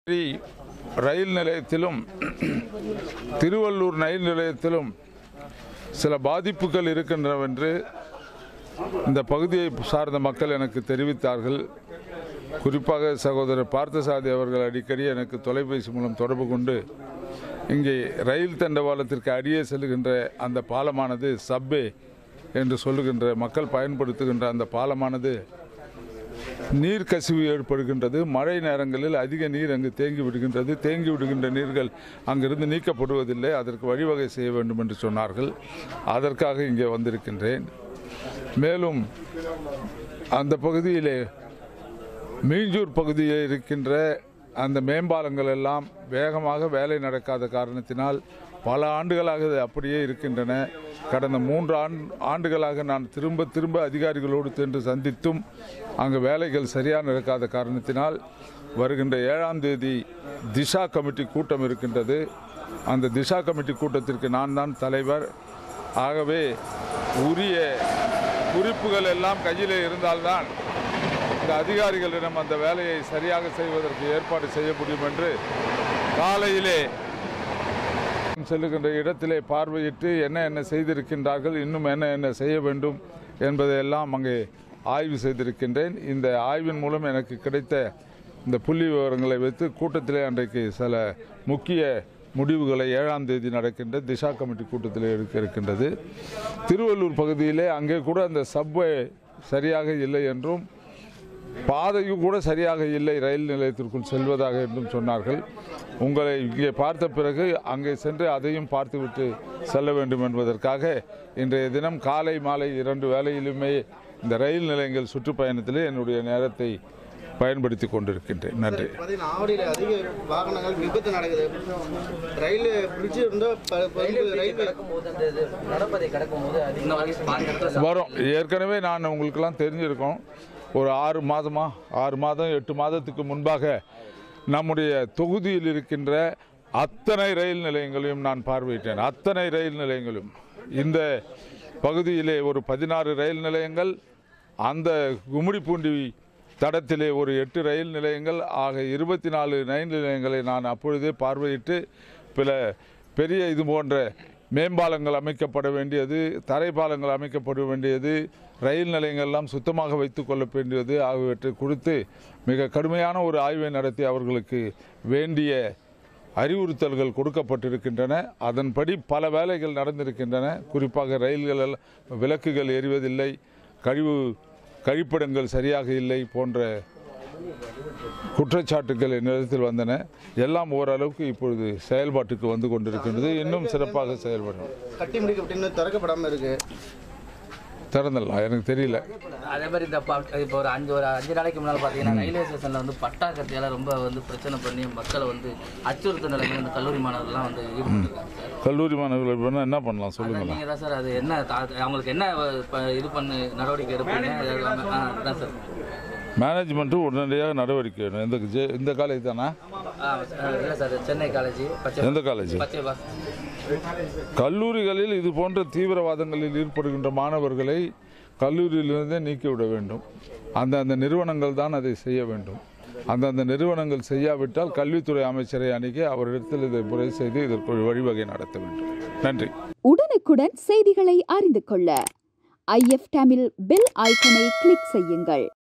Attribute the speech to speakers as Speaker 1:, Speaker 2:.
Speaker 1: ரயில் நிலையத்திலும் திருவள்ளூர் ரயில் நிலையத்திலும் சில பாதிப்புகள் இருக்கின்றனவென்று இந்த பகுதியை சார்ந்த மக்கள் எனக்கு தெரிவித்தார்கள் குறிப்பாக சகோதரர் பார்த்தசாரதி அவர்கள் அடிக்கடி எனக்கு தொலைபேசி மூலம் தொடர்பு கொண்டு இங்கே ரயில் தண்டவாளத்திற்கு அடியே செல்லுகின்ற அந்த பாலமானது சப்பே என்று சொல்லுகின்ற மக்கள் பயன்படுத்துகின்ற அந்த பாலமானது நீர் கசிவு ஏற்படுகின்றது மழை நேரங்களில் அதிக நீர் அங்கு தேங்கி விடுகின்றது தேங்கி விடுகின்ற நீர்கள் அங்கிருந்து நீக்கப்படுவதில்லை அதற்கு வழிவகை செய்ய வேண்டும் என்று சொன்னார்கள் அதற்காக இங்கே வந்திருக்கின்றேன் மேலும் அந்த பகுதியிலே மீஞ்சூர் பகுதியில் இருக்கின்ற அந்த மேம்பாலங்கள் எல்லாம் வேகமாக வேலை நடக்காத காரணத்தினால் பல ஆண்டுகளாக இது அப்படியே இருக்கின்றன கடந்த மூன்று ஆண்டு ஆண்டுகளாக நான் திரும்ப திரும்ப அதிகாரிகளோடு சென்று சந்தித்தும் அங்கு வேலைகள் சரியாக நடக்காத காரணத்தினால் வருகின்ற ஏழாம் தேதி திஷா கமிட்டி கூட்டம் இருக்கின்றது அந்த திஷா கமிட்டி கூட்டத்திற்கு நான் தான் தலைவர் ஆகவே உரிய குறிப்புகள் எல்லாம் கையில் இருந்தால்தான் இந்த அதிகாரிகளிடம் அந்த வேலையை சரியாக செய்வதற்கு ஏற்பாடு செய்ய முடியும் என்று காலையிலே செல்லுகின்ற இடத்திலே பார்வையிட்டு என்ன என்ன செய்திருக்கின்றார்கள் இன்னும் என்ன என்ன செய்ய வேண்டும் என்பதையெல்லாம் அங்கே ஆய்வு செய்திருக்கின்றேன் இந்த ஆய்வின் மூலம் எனக்கு கிடைத்த இந்த புள்ளி விவரங்களை வைத்து கூட்டத்திலே அன்றைக்கு சில முக்கிய முடிவுகளை ஏழாம் தேதி நடக்கின்ற திஷா கமிட்டி கூட்டத்தில் எடுக்க இருக்கின்றது திருவள்ளூர் பகுதியிலே அங்கே கூட அந்த சப்வே சரியாக இல்லை என்றும் பாதையும் கூட சரியாக இல்லை ரயில் நிலையத்திற்குள் செல்வதாக என்றும் சொன்னார்கள் உங்களை இங்கே பார்த்த பிறகு அங்கே சென்று அதையும் பார்த்துவிட்டு செல்ல வேண்டும் என்பதற்காக இன்றைய தினம் காலை மாலை இரண்டு வேளையிலுமே இந்த ரயில் நிலையங்கள் சுற்றுப்பயணத்திலே என்னுடைய நேரத்தை பயன்படுத்தி கொண்டிருக்கின்றேன் நன்றி
Speaker 2: பார்த்தீங்கன்னா ஆவடியில் அதிக வாகனங்கள் விபத்து நடக்குது ரயில் பிரிட்ஜ் இருந்தால் ப- ப- ரயில்வே
Speaker 3: கடக்கும்போது அந்த இது நடப்பதை கடக்கும்போது அதிகமாக அந்த இடத்துல
Speaker 1: வரும் ஏற்கனவே நான் உங்களுக்கெல்லாம் தெரிஞ்சிருக்கோம் ஒரு ஆறு மாதமா ஆறு மாதம் எட்டு மாதத்துக்கு முன்பாக நம்முடைய தொகுதியில் இருக்கின்ற அத்தனை ரயில் நிலையங்களையும் நான் பார்வையிட்டேன் அத்தனை ரயில் நிலையங்களும் இந்த பகுதியிலே ஒரு பதினாறு ரயில் நிலையங்கள் அந்த கும்மிடிப்பூண்டி தடத்திலே ஒரு எட்டு ரயில் நிலையங்கள் ஆக இருபத்தி நாலு ரயில் நிலையங்களை நான் அப்பொழுதே பார்வையிட்டு பிற பெரிய இது போன்ற மேம்பாலங்கள் அமைக்கப்பட வேண்டியது தரைப்பாலங்கள் அமைக்கப்பட வேண்டியது ரயில் நிலையங்கள்லாம் சுத்தமாக வைத்துக் கொள்ள வேண்டியது ஆகியவற்றை குறித்து மிக கடுமையான ஒரு ஆய்வை நடத்தி அவர்களுக்கு வேண்டிய அறிவுறுத்தல்கள் கொடுக்கப்பட்டிருக்கின்றன அதன்படி பல வேலைகள் நடந்திருக்கின்றன குறிப்பாக ரயில்கள் எல்லாம் விளக்குகள் எரிவதில்லை கழிவு கழிப்பிடங்கள் சரியாக இல்லை போன்ற குற்றச்சாட்டுகள் என்னிடத்தில் வந்தன எல்லாம் ஓரளவுக்கு இப்பொழுது செயல்பாட்டுக்கு வந்து கொண்டிருக்கின்றது இன்னும் சிறப்பாக செயல்படும்
Speaker 2: கட்டி முடிக்கப்பட்டு திறக்கப்படாமல் இருக்கு
Speaker 1: திறந்துடலாம் எனக்கு தெரியல
Speaker 3: அதே மாதிரி இந்த ப- இப்போ ஒரு அஞ்சு ஒரு அஞ்சு நாளைக்கு முன்னால் பார்த்தீங்கன்னா ரயில்வே ஸ்டேஷனில் வந்து பட்டா கத்தியால் ரொம்ப வந்து பிரச்சனை பண்ணி மக்களை வந்து அச்சுறுத்த நிலைமையில் இந்த கல்லூரி மாணவர்கள்லாம் வந்து ஈடுபட்டிருக்காங்க சார்
Speaker 1: கல்லூரி மாணவர்கள் வேணா என்ன பண்ணலாம் சொல்லுங்களேன்
Speaker 3: நீங்கள் தான் சார் அது என்ன தா- அவங்களுக்கு என்ன இப்ப இது பண்ணு நடவடிக்கை எடுப்பீங்க ஆ, அதான் சார்
Speaker 1: மேனேஜ்மெண்ட்டும் உடனடியாக நடவடிக்கை வேணும் இந்த ஜே- இந்த காலேஜ் தானே
Speaker 3: ஆ, இல்லை சார் சென்னை காலேஜ் பச்சை
Speaker 1: எந்த காலேஜ்
Speaker 3: பச்சை பாஸ்
Speaker 1: கல்லூரிகளில் இது போன்ற தீவிரவாதங்களில் ஈடுபடுகின்ற மாணவர்களை கல்லூரியிலிருந்தே நீக்கிவிட வேண்டும் அந்த அந்த நிறுவனங்கள் தான் அதை செய்ய வேண்டும் அந்தந்த நிறுவனங்கள் செய்யாவிட்டால் கல்வித்துறை அமைச்சரை அணுகி அவரிடத்தில் இதை முறை செய்து இதற்கு ஒரு வழிவகை நடத்த வேண்டும் நன்றி
Speaker 4: உடனுக்குடன் செய்திகளை அறிந்து கொள்ள ஐஎஃப் தமிழ் பெல் ஐக்கனை கிளிக் செய்யுங்கள்